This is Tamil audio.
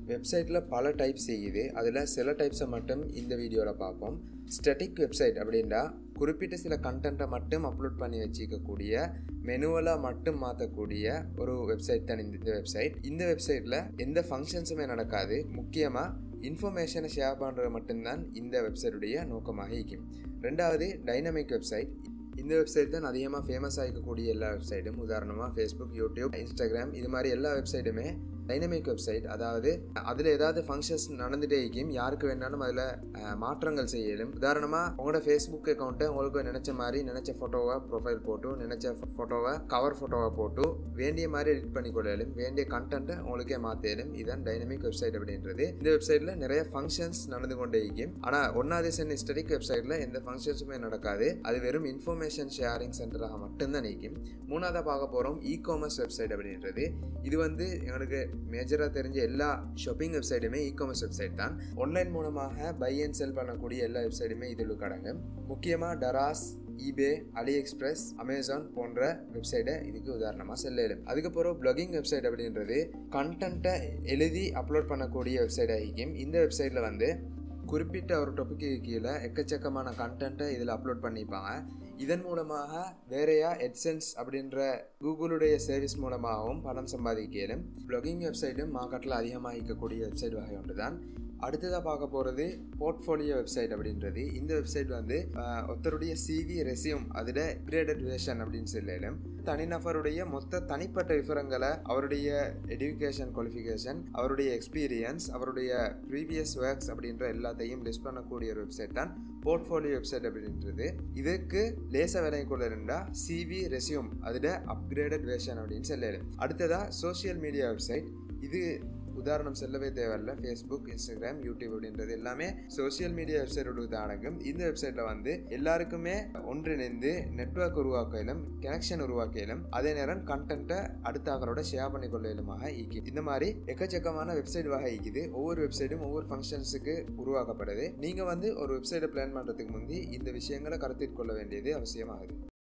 வெப்சைட்டில் பல டைப்ஸ் செய்யுது அதில் சில டைப்ஸை மட்டும் இந்த வீடியோவில் பார்ப்போம் ஸ்டெட்டிக் வெப்சைட் அப்படின்னா குறிப்பிட்ட சில கண்டென்ட்டை மட்டும் அப்லோட் பண்ணி வச்சுக்கக்கூடிய மெனுவலாக மட்டும் மாற்றக்கூடிய ஒரு வெப்சைட் தான் இந்த வெப்சைட் இந்த வெப்சைட்டில் எந்த ஃபங்க்ஷன்ஸுமே நடக்காது முக்கியமாக இன்ஃபர்மேஷனை ஷேர் பண்ணுறது மட்டும்தான் இந்த வெப்சைட்டுடைய நோக்கமாக இருக்கும் ரெண்டாவது டைனமிக் வெப்சைட் இந்த வெப்சைட் தான் அதிகமாக ஃபேமஸ் ஆகிக்கக்கூடிய எல்லா வெப்சைட்டும் உதாரணமாக ஃபேஸ்புக் யூடியூப் இன்ஸ்டாகிராம் இது மாதிரி எல்லா வெப்சைட்டுமே டைனமிக் வெப்சைட் அதாவது அதில் ஏதாவது ஃபங்க்ஷன்ஸ் நடந்துகிட்டே இருக்கும் யாருக்கு வேணாலும் அதில் மாற்றங்கள் செய்யலும் உதாரணமாக உங்களோட ஃபேஸ்புக் அக்கௌண்ட்டை உங்களுக்கு நினச்ச மாதிரி நினச்ச ஃபோட்டோவை ப்ரொஃபைல் போட்டு நினச்ச ஃபோட்டோவை கவர் ஃபோட்டோவை போட்டு வேண்டிய மாதிரி எடிட் பண்ணி கொள்ளலும் வேண்டிய கண்டென்ட்டை உங்களுக்கே மாற்றலும் இதுதான் டைனமிக் வெப்சைட் அப்படின்றது இந்த வெப்சைட்டில் நிறைய ஃபங்க்ஷன்ஸ் நடந்து கொண்டே இருக்கும் ஆனால் ஒன்னாவது சென் ஹிஸ்டரிக் வெப்சைட்டில் எந்த ஃபங்க்ஷன்ஸுமே நடக்காது அது வெறும் இன்ஃபர்மேஷன் ஷேரிங் சென்டராக மட்டும்தான் நிற்கும் மூணாவதாக பார்க்க போகிறோம் இ காமர்ஸ் வெப்சைட் அப்படின்றது இது வந்து எங்களுக்கு மேஜராக தெரிஞ்ச எல்லா ஷாப்பிங் வெப்சைட்டுமே இ காமர்ஸ் வெப்சைட் தான் ஆன்லைன் மூலமாக பை அண்ட் செல் பண்ணக்கூடிய எல்லா வெப்சைட்டுமே இதில் கடங்கும் முக்கியமாக Daraz eBay AliExpress Amazon போன்ற வெப்சைட்டை இதுக்கு உதாரணமாக செல்லும் அதுக்கப்புறம் பிளாகிங் வெப்சைட் அப்படின்றது கண்டென்ட்டை எழுதி அப்லோட் பண்ணக்கூடிய வெப்சைட் ஆகிக்கும் இந்த வெப்சைட்டில் வந்து குறிப்பிட்ட ஒரு டாப்பிக்கு கீழே எக்கச்சக்கமான கண்டென்ட்டை இதில் அப்லோட் பண்ணிப்பாங்க இதன் மூலமாக வேறையா எட்சென்ஸ் அப்படின்ற கூகுளுடைய சர்வீஸ் மூலமாகவும் பணம் சம்பாதிக்கலும் பிளாகிங் வெப்சைட்டும் மார்க்கெட்டில் அதிகமாக இருக்கக்கூடிய வெப்சைட் வகை ஒன்று தான் அடுத்ததாக பார்க்க போகிறது போர்ட்ஃபோலியோ வெப்சைட் அப்படின்றது இந்த வெப்சைட் வந்து ஒருத்தருடைய சிவி ரெசியூம் அதில் கிரேடட் வேஷன் அப்படின்னு சொல்லலும் தனிநபருடைய மொத்த தனிப்பட்ட விவரங்களை அவருடைய எடுக்கேஷன் குவாலிஃபிகேஷன் அவருடைய எக்ஸ்பீரியன்ஸ் அவருடைய ப்ரீவியஸ் ஒர்க்ஸ் அப்படின்ற எல்லாத்தையும் லிஸ்ட் பண்ணக்கூடிய ஒரு வெப்சைட் தான் போர்ட்ஃபோலியோ வெப்சைட் அப்படின்றது இதுக்கு லேச விலை கொள்ள இருந்தா சிவி ரெசியூம் அதில் அப்கிரேடட் வேஷன் அப்படின்னு சொல்லலும் அடுத்ததாக சோசியல் மீடியா வெப்சைட் இது உதாரணம் செல்லவே தேவையில்ல ஃபேஸ்புக் இன்ஸ்டாகிராம் யூடியூப் அப்படின்றது எல்லாமே சோசியல் மீடியா வெப்சைட்டோட அடங்கும் இந்த வெப்சைட்டில் வந்து எல்லாருக்குமே ஒன்றிணைந்து நெட்ஒர்க் உருவாக்கலும் கனெக்ஷன் உருவாக்கலும் அதே நேரம் கண்டென்ட்டை அடுத்த ஆக்களோட ஷேர் பண்ணி கொள்ளலுமாக ஈக்கி இந்த மாதிரி எக்கச்சக்கமான வெப்சைட் வகை ஈக்குது ஒவ்வொரு வெப்சைட்டும் ஒவ்வொரு ஃபங்க்ஷன்ஸுக்கு உருவாக்கப்படுது நீங்கள் வந்து ஒரு வெப்சைட்டை பிளான் பண்ணுறதுக்கு முந்தி இந்த விஷயங்களை கருத்தில் கொள்ள வேண்டியது அவசியமாகுது